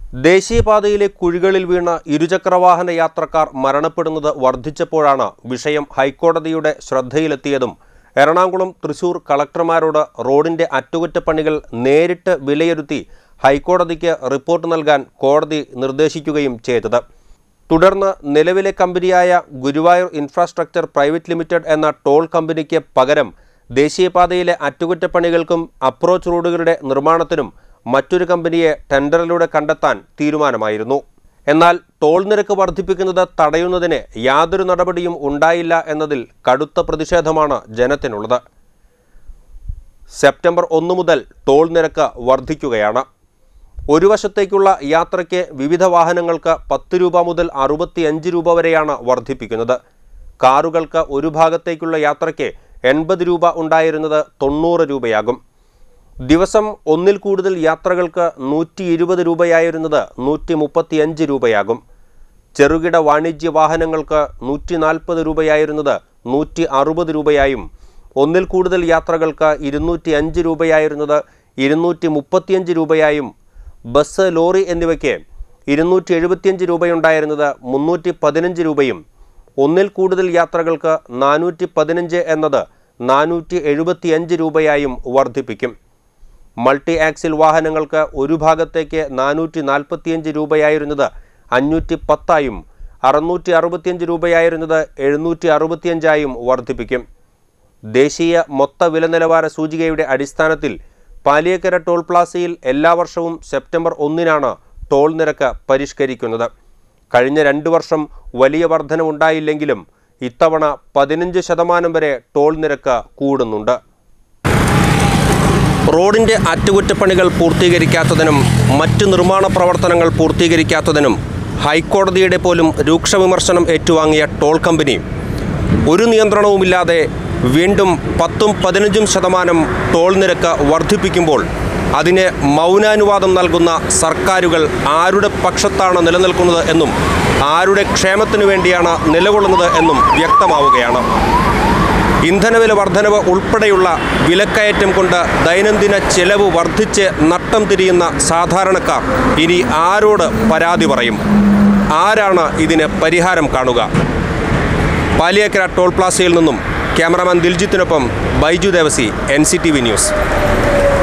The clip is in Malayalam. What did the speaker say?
ദേശീയപാതയിലെ കുഴികളിൽ വീണ ഇരുചക്രവാഹന യാത്രക്കാർ മരണപ്പെടുന്നത് വർദ്ധിച്ചപ്പോഴാണ് വിഷയം ഹൈക്കോടതിയുടെ ശ്രദ്ധയിലെത്തിയതും എറണാകുളം തൃശൂർ കളക്ടർമാരോട് റോഡിന്റെ അറ്റകുറ്റപ്പണികൾ നേരിട്ട് വിലയിരുത്തി ഹൈക്കോടതിക്ക് റിപ്പോർട്ട് നൽകാൻ കോടതി നിർദ്ദേശിക്കുകയും ചെയ്തത് തുടർന്ന് നിലവിലെ കമ്പനിയായ ഗുരുവായൂർ ഇൻഫ്രാസ്ട്രക്ചർ പ്രൈവറ്റ് ലിമിറ്റഡ് എന്ന ടോൾ കമ്പനിക്ക് പകരം ദേശീയപാതയിലെ അറ്റകുറ്റപ്പണികൾക്കും അപ്രോച്ച് റോഡുകളുടെ നിർമ്മാണത്തിനും മറ്റൊരു കമ്പനിയെ ടെൻഡറിലൂടെ കണ്ടെത്താൻ തീരുമാനമായിരുന്നു എന്നാൽ ടോൾ നിരക്ക് വർദ്ധിപ്പിക്കുന്നത് തടയുന്നതിന് യാതൊരു നടപടിയും ഉണ്ടായില്ല എന്നതിൽ കടുത്ത പ്രതിഷേധമാണ് ജനത്തിനുള്ളത് സെപ്റ്റംബർ ഒന്ന് മുതൽ ടോൾ നിരക്ക് വർദ്ധിക്കുകയാണ് ഒരു വശത്തേക്കുള്ള യാത്രയ്ക്ക് വിവിധ വാഹനങ്ങൾക്ക് പത്ത് രൂപ മുതൽ അറുപത്തിയഞ്ച് രൂപ വരെയാണ് വർദ്ധിപ്പിക്കുന്നത് കാറുകൾക്ക് ഒരു ഭാഗത്തേക്കുള്ള യാത്രയ്ക്ക് എൺപത് രൂപ ഉണ്ടായിരുന്നത് തൊണ്ണൂറ് രൂപയാകും ദിവസം ഒന്നിൽ കൂടുതൽ യാത്രകൾക്ക് നൂറ്റി ഇരുപത് രൂപയായിരുന്നത് നൂറ്റി മുപ്പത്തിയഞ്ച് രൂപയാകും ചെറുകിട വാണിജ്യ വാഹനങ്ങൾക്ക് നൂറ്റി നാൽപ്പത് രൂപയായിരുന്നത് നൂറ്റി അറുപത് രൂപയായും ഒന്നിൽ കൂടുതൽ യാത്രകൾക്ക് ഇരുന്നൂറ്റി അഞ്ച് രൂപയായിരുന്നത് ഇരുന്നൂറ്റി മുപ്പത്തിയഞ്ച് രൂപയായും ബസ് ലോറി എന്നിവയ്ക്ക് ഇരുന്നൂറ്റി എഴുപത്തിയഞ്ച് രൂപയുണ്ടായിരുന്നത് മുന്നൂറ്റി പതിനഞ്ച് രൂപയും ഒന്നിൽ കൂടുതൽ യാത്രകൾക്ക് നാനൂറ്റി പതിനഞ്ച് എന്നത് നാനൂറ്റി എഴുപത്തിയഞ്ച് രൂപയായും വർദ്ധിപ്പിക്കും മൾട്ടി ആക്സിൽ വാഹനങ്ങൾക്ക് ഒരു ഭാഗത്തേക്ക് നാനൂറ്റി നാൽപ്പത്തിയഞ്ച് രൂപയായിരുന്നത് അഞ്ഞൂറ്റി പത്തായും അറുന്നൂറ്റി അറുപത്തിയഞ്ച് രൂപയായിരുന്നത് എഴുന്നൂറ്റി അറുപത്തിയഞ്ചായും വർദ്ധിപ്പിക്കും ദേശീയ മൊത്ത വില നിലവാര സൂചികയുടെ അടിസ്ഥാനത്തിൽ പാലിയക്കര ടോൾ പ്ലാസയിൽ എല്ലാ വർഷവും സെപ്റ്റംബർ ഒന്നിനാണ് ടോൾ നിരക്ക് പരിഷ്കരിക്കുന്നത് കഴിഞ്ഞ രണ്ട് വർഷം വലിയ വർധനവുണ്ടായില്ലെങ്കിലും ഇത്തവണ പതിനഞ്ച് ശതമാനം വരെ ടോൾ നിരക്ക് കൂടുന്നുണ്ട് റോഡിൻ്റെ അറ്റകുറ്റപ്പണികൾ പൂർത്തീകരിക്കാത്തതിനും മറ്റ് നിർമ്മാണ പ്രവർത്തനങ്ങൾ പൂർത്തീകരിക്കാത്തതിനും ഹൈക്കോടതിയുടെ പോലും രൂക്ഷ വിമർശനം ഏറ്റുവാങ്ങിയ ടോൾ കമ്പനി ഒരു നിയന്ത്രണവുമില്ലാതെ വീണ്ടും പത്തും പതിനഞ്ചും ശതമാനം ടോൾ നിരക്ക് വർദ്ധിപ്പിക്കുമ്പോൾ അതിന് മൗനാനുവാദം നൽകുന്ന സർക്കാരുകൾ ആരുടെ പക്ഷത്താണ് നിലനിൽക്കുന്നത് എന്നും ആരുടെ ക്ഷേമത്തിനു വേണ്ടിയാണ് നിലകൊള്ളുന്നത് എന്നും വ്യക്തമാവുകയാണ് ഇന്ധനവില വർധനവ് ഉൾപ്പെടെയുള്ള വിലക്കയറ്റം കൊണ്ട് ദൈനംദിന ചെലവ് വർദ്ധിച്ച് നട്ടം തിരിയുന്ന സാധാരണക്കാർ ഇനി ആരോട് പരാതി പറയും ആരാണ് ഇതിന് പരിഹാരം കാണുക പാലിയേക്കര ടോൾ പ്ലാസയിൽ നിന്നും ക്യാമറാമാൻ ദിൽജിത്തിനൊപ്പം Baiju Devasi N C T V news